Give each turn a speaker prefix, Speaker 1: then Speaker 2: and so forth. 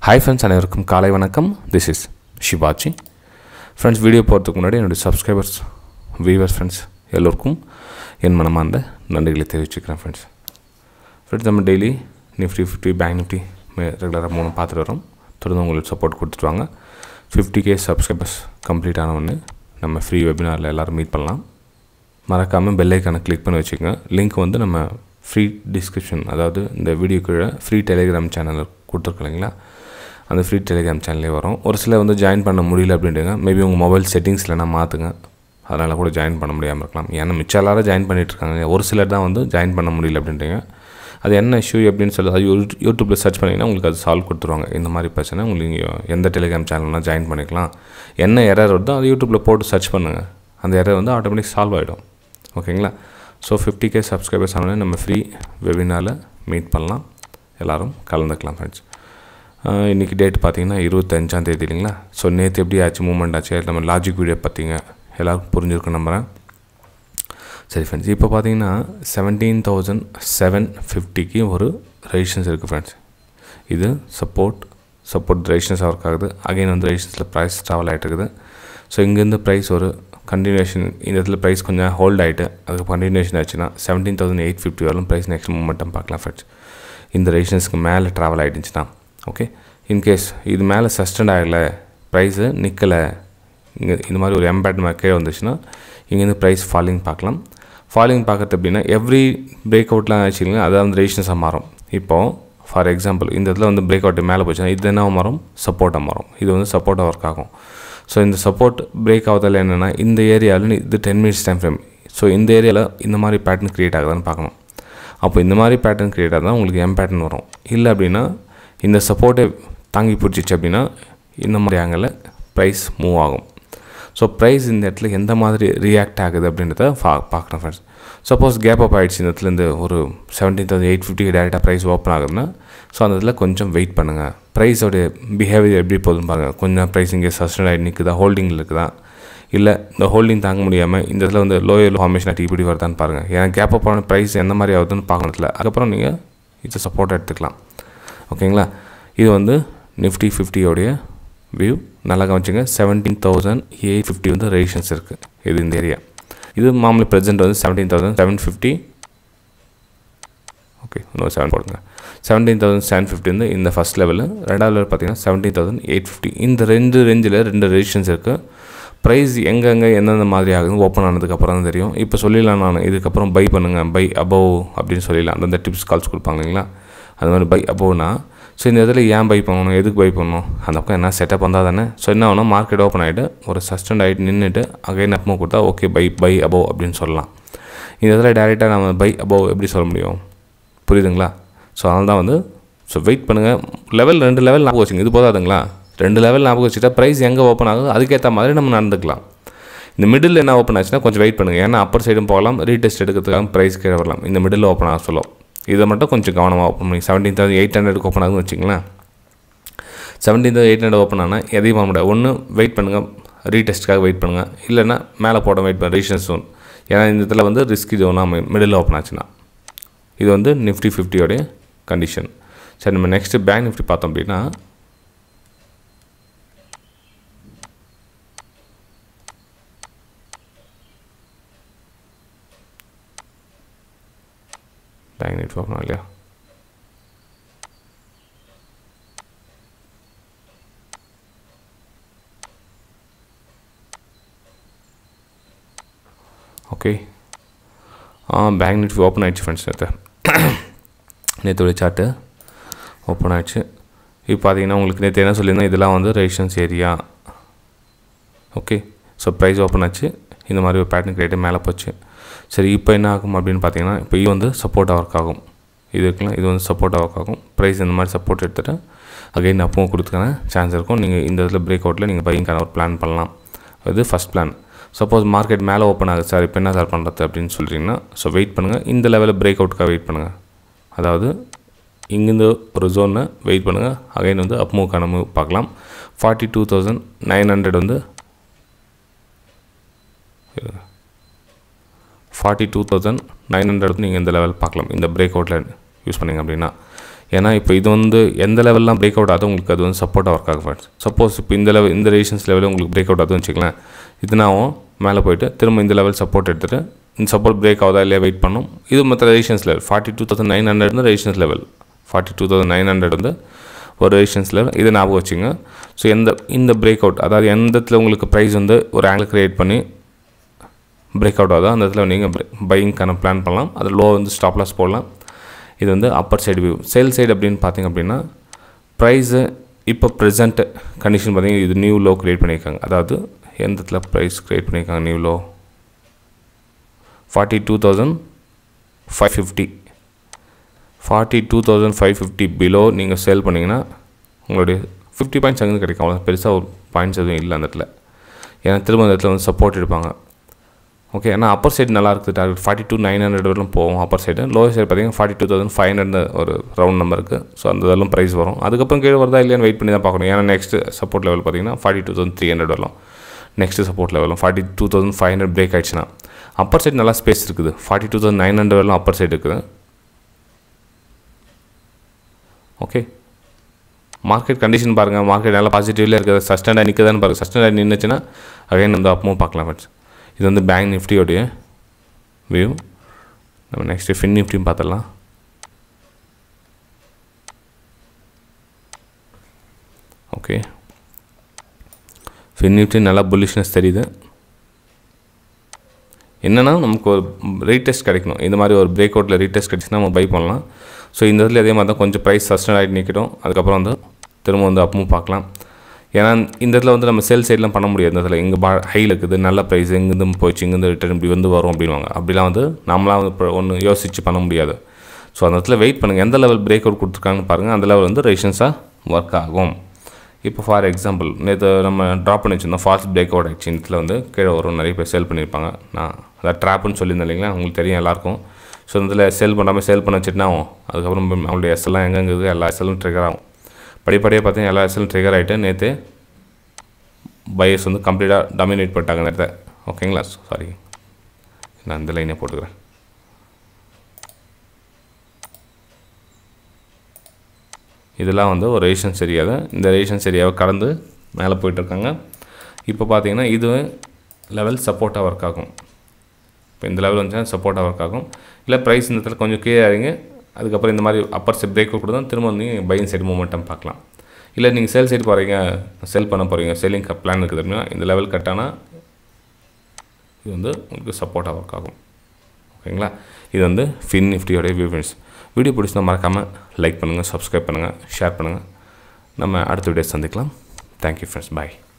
Speaker 1: hi friends அனைவருக்கும் காலை வணக்கம் this is Shivaji friends video போகிறதுக்கு முன்னாடி என்னுடைய சப்ஸ்கிரைபர்ஸ் வியூவர்ஸ் ஃப்ரெண்ட்ஸ் எல்லோருக்கும் என் மனமார்ந்த நன்றிகளை தெரிவிச்சுக்கிறேன் ஃப்ரெண்ட்ஸ் ஃப்ரெண்ட்ஸ் நம்ம daily Nifty fifty bank Nifty ரெகுலராக மூணு பார்த்துட்டு வரோம் தொடர்ந்து உங்களுக்கு சப்போர்ட் கொடுத்துட்டு வாங்க ஃபிஃப்டி கே சப்ஸ்கிரைபர்ஸ் கம்ப்ளீட் ஆன உடனே நம்ம ஃப்ரீ வெபினாரில் எல்லோரும் மீட் பண்ணலாம் மறக்காமல் பெல் ஐக்கானை கிளிக் பண்ணி வச்சுக்கோங்க லிங்க் வந்து நம்ம ஃப்ரீ டிஸ்கிரிப்ஷன் அதாவது இந்த வீடியோ கீழே ஃப்ரீ டெலிகிராம் சேனல் கொடுத்துருக்கோம் இல்லைங்களா அந்த ஃப்ரீ டெலிகிராம் சேனல்லே வரும் ஒரு சிலர் வந்து ஜாயின் பண்ண முடியல அப்படின்ட்டுங்க மேபி உங்கள் மொபைல் செட்டிங்ஸ்லனா மாற்றுங்க அதனால் கூட ஜாயின் பண்ண முடியாமல் இருக்கலாம் ஏன்னா மிச்சம் எல்லாரும் ஜாயின் பண்ணிட்டு இருக்காங்க ஒரு சிலர் தான் வந்து ஜாயின் பண்ண முடியல அப்படின்றீங்க அது என்ன இஷ்யூ எப்படின்னு சொல்லி அது யூ- யூடியூப்பில் சர்ச் பண்ணிங்கன்னா உங்களுக்கு அது சால்வ் கொடுத்துருவாங்க இந்த மாதிரி பிரச்சனை உங்களுக்கு நீங்கள் எந்த டெலிகிராம் சேனல்னால் ஜாயின் பண்ணிக்கலாம் என்ன எரர் வருதோ அது யூடியூப்பில் போட்டு சர்ச் பண்ணுங்கள் அந்த எரர் வந்து ஆட்டோமேட்டிக் சால்வ் ஆகிடும் ஓகேங்களா ஸோ ஃபிஃப்டி கே சப்ஸ்கிரைபர்ஸ் ஆனோடனே நம்ம ஃப்ரீ வெபினாரில் மீட் பண்ணலாம் எல்லோரும் கலந்துக்கலாம் ஃப்ரெண்ட்ஸ் இன்றைக்கி டேட் பார்த்தீங்கன்னா இருபத்தஞ்சாம் தேதி இல்லைங்களா ஸோ நேற்று எப்படி ஆச்சு மூவ்மெண்ட் ஆச்சு நம்ம லாஜிக் வீடியோ பார்த்தீங்க எல்லாருக்கும் புரிஞ்சிருக்கும் நம்புகிறேன் சரி ஃப்ரெண்ட்ஸ் இப்போ பார்த்தீங்கன்னா செவன்டீன் தௌசண்ட் செவன் ஃபிஃப்டிக்கு ஒரு ரெஜிஸ்டன்ஸ் இருக்குது ஃப்ரெண்ட்ஸ் இது சப்போர்ட் சப்போர்ட் ரெஜிஸ்டன்ஸ் ஒர்க் ஆகுது அகைன் வந்து ரெஜிஸ்டன்ஸில் ப்ரைஸ் ட்ராவல் ஆகிட்டு இருக்குது ஸோ இங்கேருந்து ப்ரைஸ் ஒரு கண்டினியூஷன் இந்த இடத்துல ப்ரைஸ் கொஞ்சம் ஹோல்ட் ஆகிட்டு அதுக்கு கண்டினியூஷன் ஆச்சுன்னா செவன்டீன் தௌசண்ட் எயிட் ஃபிஃப்டி வரலும் ப்ரைஸ் நெக்ஸ்ட் மூமெண்ட்டும் பார்க்கலாம் ஃப்ரெண்ட்ஸ் இந்த ரெஜிஸ்டன்ஸ்க்கு மேலே ட்ராவல் ஆகிடுச்சுன்னா ஓகே இன்கேஸ் இது மேலே சஸ்டெண்ட் ஆகலை ப்ரைஸு நிற்கலை இங்கே இந்த மாதிரி ஒரு எம்பேட் கீழே வந்துச்சுன்னா இங்கேருந்து ப்ரைஸ் ஃபாலிங் பார்க்கலாம் ஃபாலிங் பார்க்குறது அப்படின்னா எவ்ரி பிரேக் அவுட்லாம் ஆச்சுங்களா அதான் வந்து ரெஜிஸ்டன்ஸாக மாறும் இப்போது ஃபார் எக்ஸாம்பிள் இந்த இடத்துல வந்து பிரேக் அவுட் மேலே போச்சுன்னா இது என்ன மாறும் சப்போர்ட்டாக மாறும் இது வந்து சப்போர்ட்டாக ஒர்க் ஆகும் ஸோ இந்த சப்போர்ட் பிரேக் ஆகுதில் என்னென்னா இந்த ஏரியாவில் இது ten minutes time frame so இந்த ஏரியாவில் இந்த மாதிரி பேட்டர்ன் க்ரியேட் ஆகுதான்னு பார்க்கணும் அப்போ இந்த மாதிரி பேட்டர்ன் க்ரியேட் ஆகுதான் உங்களுக்கு எம் பேட்டர்ன் வரும் இல்லை அப்படின்னா இந்த சப்போர்ட்டை தாங்கி பிடிச்சிச்சு அப்படின்னா இந்த மாதிரி ஆங்கிளில் ப்ரைஸ் மூவ் ஆகும் ஸோ ப்ரைஸ் இந்த இடத்துல எந்த மாதிரி ரியாக்ட் ஆகுது அப்படின்றத பா பார்க்கணும் ஃப்ரெண்ட்ஸ் சப்போஸ் கேப் அப் ஆகிடுச்சு இந்த இடத்துல இருந்து ஒரு செவன்டீன் தௌசண்ட் எயிட் ஃபிஃப்டிக்கு டேரெக்டாக ப்ரைஸ் ஓப்பன் ஆகுதுன்னா ஸோ அந்த இடத்துல கொஞ்சம் வெயிட் பண்ணுங்கள் ப்ரைஸோடைய பிஹேவியர் எப்படி போகுதுன்னு பாருங்கள் கொஞ்சம் ப்ரைஸ் இங்கே சஸ்டன் ஆகி நிற்குதா ஹோல்டிங்கில் இருக்குதா இல்லை இந்த ஹோல்டிங் தாங்க முடியாமல் இந்த இடத்துல வந்து லோயர் ஃபார்மேஷன் ஆட்டி இப்படி வருதான்னு பாருங்கள் ஏன்னா கேப் அப் ஆன ப்ரைஸ் எந்த மாதிரி ஆகுதுன்னு பார்க்கணும் இடத்துல அதுக்கப்புறம் நீங்கள் இது சப்போர்ட் எடுத்துக்கலாம் ஓகேங்களா இது வந்து நிஃப்டி ஃபிஃப்டியோடைய வியூ நல்லா கவனிச்சுங்க செவன்டீன் தௌசண்ட் எயிட் ஃபிஃப்டி வந்து ரெஜிஸ்டன்ஸ் இருக்குது இது இந்த ஏரியா இது மாமூலி ப்ரெசென்ட் வந்து seventeen thousand seven fifty okay இன்னொரு செவன் போடுங்க செவன்டீன் தௌசண்ட் செவன் ஃபிஃப்டி வந்து இந்த ஃபஸ்ட் லெவலில் ரெண்டாவது லெவல் பார்த்தீங்கன்னா செவன்டீன் தௌசண்ட் எயிட் ஃபிஃப்டி இந்த ரெண்டு ரேஞ்சில் ரெண்டு ரெஜிஸ்டன்ஸ் இருக்குது ப்ரைஸ் எங்கெங்கே எந்தெந்த மாதிரி ஆகுது ஓப்பன் ஆனதுக்கப்புறம் தான் தெரியும் இப்போ சொல்லிடலாம் நான் இதுக்கப்புறம் பை பண்ணுங்கள் பை அபவ் அப்படின்னு சொல்லிடலாம் அந்தந்த டிப்ஸ் கால்ஸ் கொடுப்பாங்க இல்லைங்களா அது மாதிரி பை அபவ்னா ஸோ இந்த இதில் ஏன் பை பண்ணணும் எதுக்கு பை பண்ணணும் அந்த பக்கம் என்ன செட்டப் வந்தால் தானே ஸோ என்ன ஆகணும் மார்க்கெட் ஓப்பன் ஆகிட்டு ஒரு சஸ்டெண்ட் ஆகிட்டு நின்றுட்டு அகைன் அப்பமோ கொடுத்தா ஓகே பை பை அபவ் அப்படின்னு சொல்லலாம் இந்த இதில் டேரெக்டாக நம்ம பை அபவ் எப்படி சொல்ல முடியும் புரியுதுங்களா ஸோ அதனால தான் வந்து ஸோ வெயிட் பண்ணுங்கள் லெவல் ரெண்டு லெவல் ஞாபகம் வச்சுங்க இது போதாதுங்களா ரெண்டு லெவல் ஞாபகம் வச்சுட்டா ப்ரைஸ் எங்கே ஓப்பன் ஆகுது அதுக்கேற்ற மாதிரி நம்ம நடந்துக்கலாம் இந்த மிடில் என்ன ஓப்பன் ஆச்சுன்னா கொஞ்சம் வெயிட் பண்ணுங்கள் ஏன்னா அப்பர் சைடும் போகலாம் ரீடெஸ்ட் எடுக்கிறதுக்காக ப்ரைஸ் கீழே வரலாம் இந்த மிடில் ஓப்பன் ஆக சொல்லும் இதை மட்டும் கொஞ்சம் கவனமாக ஓப்பன் பண்ணி செவன்டீன் தௌசண்ட் எயிட் ஹண்ட்ரடுக்கு ஓப்பன் ஆகுதுன்னு வச்சுங்களேன் seventeen thousand eight hundred open ஆனால் எதையும் பண்ண முடியாது ஒன்று வெயிட் பண்ணுங்கள் ரீடெஸ்ட்டுக்காக வெயிட் பண்ணுங்கள் இல்லைன்னா மேலே போட வெயிட் பண்ண ரெஜிஸ்டன்ஸ் ஜோன் ஏன்னா இந்த இடத்துல வந்து ரிஸ்கி ஜோனாக மிடில் ஓப்பன் ஆச்சுன்னா இது வந்து நிஃப்டி ஃபிஃப்டியோடைய கண்டிஷன் சரி நம்ம நெக்ஸ்ட்டு பேங்க் நிஃப்டி பார்த்தோம் அப்படின்னா பேங்க் நிஃப்டி ஓப்பன் இல்லையா ஓகே ஆ பேங்க் நிஃப்டி ஓப்பன் ஆயிடுச்சு ஃப்ரெண்ட்ஸ் நேற்று நேற்றுடைய சார்ட்டு ஓப்பன் ஆயிடுச்சு இப்போ பார்த்தீங்கன்னா உங்களுக்கு நேற்று என்ன சொல்லியிருந்தேன் இதெல்லாம் வந்து resistance area okay so price open ஆச்சு இந்த மாதிரி ஒரு பேட்டர்ன் கிரியேட் மேலே போச்சு சரி இப்போ என்ன ஆகும் அப்படின்னு பார்த்தீங்கன்னா இப்போ இது வந்து சப்போர்ட்டாக ஒர்க் ஆகும் இது இருக்குல்ல இது வந்து சப்போர்ட்டாக ஒர்க் ஆகும் ப்ரைஸ் இந்த மாதிரி சப்போர்ட் எடுத்துகிட்டு அகைன் அப்பவும் கொடுத்துக்கான சான்ஸ் இருக்கும் நீங்கள் இந்த இதில் பிரேக் அவுட்டில் நீங்கள் பையிங்கான ஒரு பிளான் பண்ணலாம் இது ஃபஸ்ட் பிளான் சப்போஸ் மார்க்கெட் மேலே ஓப்பன் ஆகுது சார் இப்போ என்ன சார் பண்ணுறது அப்படின்னு சொல்கிறீங்கன்னா ஸோ வெயிட் பண்ணுங்கள் இந்த லெவலில் பிரேக் அவுட்டுக்காக வெயிட் பண்ணுங்கள் அதாவது இங்கேருந்து ஒரு ஜோனில் வெயிட் பண்ணுங்கள் அகைன் வந்து அப் மூவ்க்கான மூவ் பார்க்கலாம் forty two thousand nine hundred வந்து forty two thousand nine hundred நீங்கள் இந்த லெவல் பார்க்கலாம் இந்த பிரேக் அவுட்டில் யூஸ் பண்ணிங்க அப்படின்னா ஏன்னா இப்போ இது வந்து எந்த லெவல்லாம் பிரேக் அவுட் ஆகுதோ உங்களுக்கு அது வந்து சப்போர்ட்டாக ஒர்க் ஆகும் ஃப்ரெண்ட்ஸ் சப்போஸ் இப்போ இந்த லெவல் இந்த ரேஷன்ஸ் லெவலில் உங்களுக்கு பிரேக் அவுட் ஆகுதுன்னு வச்சுக்கலாம் இதுனாவும் மேலே போயிட்டு திரும்ப இந்த லெவல் சப்போர்ட் எடுத்துகிட்டு இந்த சப்போர்ட் பிரேக் ஆகுதா இல்லையா வெயிட் பண்ணும் இது மற்ற resistance level forty two thousand nine hundred வந்து resistance level forty two thousand nine hundred வந்து ஒரு ரேஷன்ஸ் லெவல் இதை ஞாபகம் வச்சுங்க ஸோ எந்த இந்த பிரேக் அவுட் அதாவது எந்த இடத்துல உங்களுக்கு ப்ரைஸ் வந்து ஒரு ஆங்கிள் க்ரியேட் பண்ணி பிரேக் அவுட் ஆகுதோ அந்த இடத்துல நீங்கள் பையிங்க்கான பிளான் பண்ணலாம் அது லோ வந்து ஸ்டாப் லாஸ் போடலாம் இது வந்து upper side view sell side அப்படின்னு பார்த்தீங்க அப்படின்னா ப்ரைஸு இப்போ ப்ரெசென்ட் கண்டிஷன் பார்த்தீங்கன்னா இது நியூ லோ க்ரியேட் பண்ணியிருக்காங்க அதாவது எந்த இடத்துல ப்ரைஸ் க்ரியேட் பண்ணியிருக்காங்க new low forty two thousand five fifty forty two thousand five fifty below நீங்கள் சேல் பண்ணிங்கன்னா உங்களுடைய ஃபிஃப்டி பாயிண்ட்ஸ் அங்கே கிடைக்கும் அவ்வளோ பெருசாக ஒரு பாயிண்ட்ஸ் எதுவும் இல்லை அந்த இடத்துல ஏன்னா திரும்ப அந்த இடத்துல வந்து சப்போர்ட் எடுப்பாங்க ஓகே ஏன்னா அப்பர் சைடு நல்லா இருக்குது target forty two nine hundred வரலும் போகும் அப்பர் சைடு லோவர் சைடு பார்த்தீங்கன்னா forty two thousand five hundred ஒரு ரவுண்ட் நம்பர் இருக்குது ஸோ அந்த இதெல்லாம் ப்ரைஸ் வரும் அதுக்கப்புறம் கீழே வருதா இல்லையான்னு வெயிட் பண்ணி தான் பார்க்கணும் ஏன்னா நெக்ஸ்ட் சப்போர்ட் லெவல் பார்த்தீங்கன்னா forty two thousand three hundred வரலாம் நெக்ஸ்ட் சப்போர்ட் லெவலும் forty two thousand five hundred break ஆயிடுச்சுன்னா அப்பர் சைடு நல்லா ஸ்பேஸ் இருக்குது forty two thousand nine hundred வரலாம் அப்பர் சைடு இருக்குது ஓகே மார்க்கெட் கண்டிஷன் பாருங்கள் மார்க்கெட் நல்லா பாசிட்டிவ்ல இருக்குது சஸ்டண்டாக நிற்குதான்னு பாருங்கள் சஸ்டண்டாக நின்றுச்சுன்னா அகைன் வந்து அப்பவும் பார்க்கலாம் ஃப்ரெண்ட்ஸ் இது வந்து பேங்க் நிஃப்டியோடைய வியூ நம்ம நெக்ஸ்ட்டு ஃபின் நிஃப்டியும் பார்த்துடலாம் ஓகே ஃபின் நிஃப்டி நல்லா புல்லிஷ்னஸ் தெரியுது என்னென்னா நமக்கு ஒரு ரீடெஸ்ட் கிடைக்கணும் இந்த மாதிரி ஒரு பிரேக் அவுட்டில் ரீடெஸ்ட் கிடச்சுன்னா நம்ம பை பண்ணலாம் ஸோ இந்த இடத்துல அதே மாதிரி தான் கொஞ்சம் ப்ரைஸ் சஸ்டன் ஆகிட்டு நிற்கட்டும் அதுக்கப்புறம் வந்து திரும்ப வந்து அப்பவும் பார்க்கலாம் ஏன்னா இந்த இடத்துல வந்து நம்ம சேல் சைட்லாம் பண்ண முடியாது இந்த இடத்துல இங்கே பா ஹையில் இருக்குது நல்ல ப்ரைஸ் இங்கேருந்து போயிடுச்சு இங்கேருந்து ரிட்டர்ன் இப்படி வந்து வரும் அப்படின்வாங்க அப்படிலாம் வந்து நம்மளாம் வந்து இப்போ ஒன்று யோசித்து பண்ண முடியாது ஸோ அந்த இடத்துல வெயிட் பண்ணுங்கள் எந்த லெவல் பிரேக் அவுட் கொடுத்துருக்காங்கன்னு பாருங்கள் அந்த லெவல் வந்து ரேஷன்ஸாக ஒர்க் ஆகும் இப்போ ஃபார் எக்ஸாம்பிள் நேற்று நம்ம ட்ராப் பண்ணி வச்சுருந்தோம் ஃபால்ஸ் பிரேக் அவுட் ஆகிடுச்சு இந்த இடத்துல வந்து கீழே வரும் நிறைய பேர் சேல் பண்ணியிருப்பாங்க நான் அதாவது ட்ராப்புன்னு சொல்லியிருந்தேன் இல்லைங்களா உங்களுக்கு தெரியும் எல்லாருக்கும் ஸோ இதில் சேல் பண்ணாமல் சேல் பண்ண வச்சுட்டுனா ஆகும் அதுக்கப்புறம் அவங்களுடைய எஸ்எல்லாம் எங்கெங்குது எல்லா எஸ்எல்லும் ட்ரிகர் ஆகும் படிப்படியாக பார்த்தீங்கன்னா எல்லா எஸ்எல்லும் ட்ரிகர் ஆகிட்டு நேற்று பையர்ஸ் வந்து கம்ப்ளீட்டாக டாமினேட் பண்ணிட்டாங்க நேரத்தை ஓகேங்களா சாரி நான் இந்த லைனே போட்டுக்கிறேன் இதெல்லாம் வந்து ஒரு ரேஷன்ஸ் ஏரியாவை இந்த ரேஷன்ஸ் ஏரியாவை கடந்து மேலே போயிட்டுருக்காங்க இப்போ பார்த்தீங்கன்னா இது லெவல் சப்போர்ட்டாக ஒர்க் ஆகும் இப்போ இந்த லெவல் வந்துச்சுன்னா சப்போர்ட்டாக ஒர்க் ஆகும் இல்லை ப்ரைஸ் இந்த இடத்துல கொஞ்சம் கீழே இறங்கி அதுக்கப்புறம் இந்த மாதிரி அப்பர் சைட் பிரேக் கூட தான் திரும்ப நீங்கள் பையிங் சைடு மூமெண்டம் பார்க்கலாம் இல்லை நீங்கள் சேல் சைடு போகிறீங்க செல் பண்ண போகிறீங்க செல்லிங் பிளான் இருக்குது அப்படின்னா இந்த லெவல் கட்டானா இது வந்து உங்களுக்கு சப்போர்ட்டாக ஒர்க் ஆகும் ஓகேங்களா இது வந்து ஃபின் நிஃப்டியோடைய வியூ ஃப்ரெண்ட்ஸ் வீடியோ பிடிச்சிருந்தா மறக்காமல் லைக் பண்ணுங்கள் சப்ஸ்கிரைப் பண்ணுங்கள் ஷேர் பண்ணுங்கள் நம்ம அடுத்த வீடியோ சந்திக்கலாம் தேங்க்யூ ஃப்ரெண்ட்ஸ் பாய்